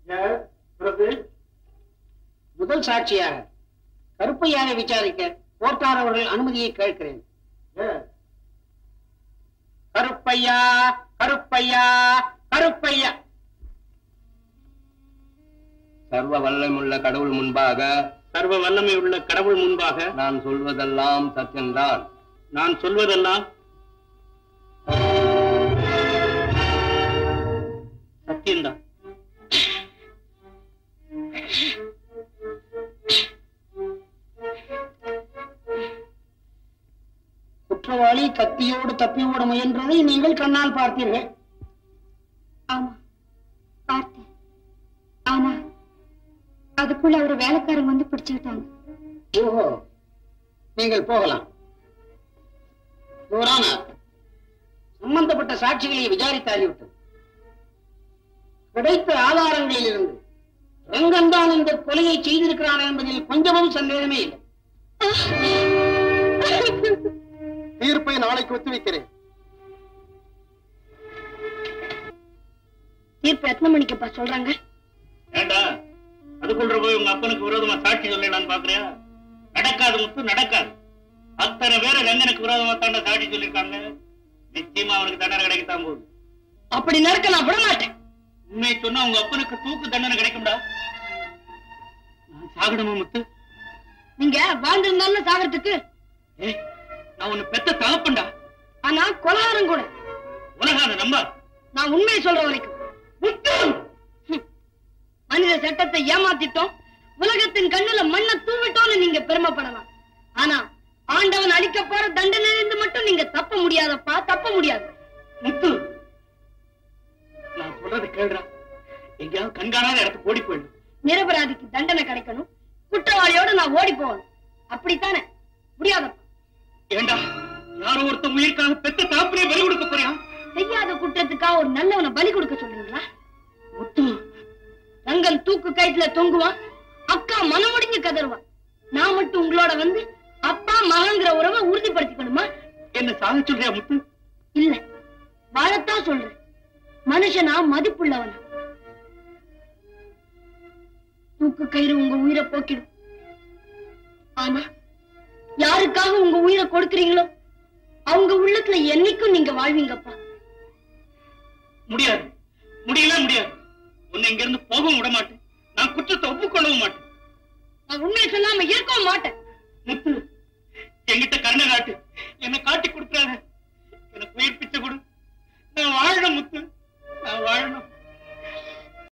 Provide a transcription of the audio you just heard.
முதல் சாட்சியாக கருப்பையாவை விசாரிக்க கோர்ட்டார் அவர்கள் அனுமதியை கேட்கிறேன் கருப்பையா கருப்பையா கருப்பையா சர்வ வல்லமுள்ள கடவுள் முன்பாக சர்வ வல்லமை உள்ள கடவுள் முன்பாக நான் சொல்வதெல்லாம் சத்தியம்தான் நான் சொல்வதெல்லாம் சத்தியம்தான் குற்றவாளி கத்தியோடு தப்பி ஓட முயன்றதை நீங்கள் கண்ணால் பார்த்தீர்கள் ஆமா பார்த்தேன் ஆனா அதுக்குள்ள ஒரு வேலைக்காரங்க வந்து பிடிச்சுக்கிட்டாங்க ஓஹோ நீங்கள் போகலாம் யுவரானர், சம்பந்தப்பட்ட சாட்சிகளை விசாரித்தாகிவிட்டது கிடைத்த ஆதாரங்களிலிருந்து ரங்கன்தான் இந்த கொலையை செய்திருக்கிறான் என்பதில் கொஞ்சமும் சந்தேகமே இல்லை தீர்ப்பை நாளைக்கு ஒத்திவைக்கிறேன் தீர்ப்பு எத்தனை மணிக்குப்பா சொல்றாங்க ஏண்டா அதுக்குள்ள போய் உங்க அப்பனுக்கு விரோதமா சாட்சி சொல்லலான்னு பாக்குறியா நடக்காது முத்து நடக்காது அத்தனை பேரை ரங்கனுக்கு விரோதமா தாண்ட சாட்சி சொல்லிருக்காங்க நிச்சயமா அவனுக்கு தண்டனை கிடைக்கத்தான் போகுது அப்படி நடக்க நான் விட மாட்டேன் உண்மையை சொன்னா உங்க அப்பனுக்கு தூக்கு தண்டனை கிடைக்கும்டா நான் சாகணுமா முத்து நீங்க வாழ்ந்திருந்தாலும் சாகிறதுக்கு ஏய் நான் உன்னை பெத்த தகப்பண்டா ஆனா கொலகாரம் கூட உலகாத நம்பா நான் உண்மையை சொல்ற வரைக்கும் ஹம். மனித சட்டத்தை ஏமாத்திட்டோம் உலகத்தின் கண்ணுல மண்ணை தூவிட்டோம்னு நீங்க பெருமைப்படலாம் ஆனா ஆண்டவன் அளிக்க போற தண்டனையிலிருந்து மட்டும் நீங்க தப்ப முடியாதப்பா தப்ப முடியாது முத்து நான் சொல்றது கேளுடா எங்கேயாவது கண்காணாத இடத்துக்கு ஓடி போயிடு நிரபராதிக்கு தண்டனை கிடைக்கணும் குற்றவாளியோட நான் ஓடி போகணும் அப்படித்தானே முடியாதப்பா ஏண்டா யாரோ ஒருத்தன் உயிருக்காக பெத்த தாப்பனே பலி கொடுக்க போறியா செய்யாத குற்றத்துக்காக ஒரு நல்லவனை பலி கொடுக்க சொல்றீங்களா முத்து ரங்கன் தூக்கு கயிற்றுல தொங்குவான் அக்கா மனமுடிஞ்சு கதறுவான் நான் மட்டும் உங்களோட வந்து அப்பா மகங்கிற உறவை உறுதிப்படுத்திக்கணுமா என்ன சாக சொல்றியா முத்து இல்ல வாழத்தான் சொல்றேன் மனுஷனா மதிப்புள்ளவனா தூக்கு கயிறு உங்க உயிரை போக்கிடும் ஆனா யாருக்காக உங்க உயிரை கொடுக்கறீங்களோ அவங்க உள்ளத்துல என்னைக்கும் நீங்க வாழ்வீங்கப்பா முடியாது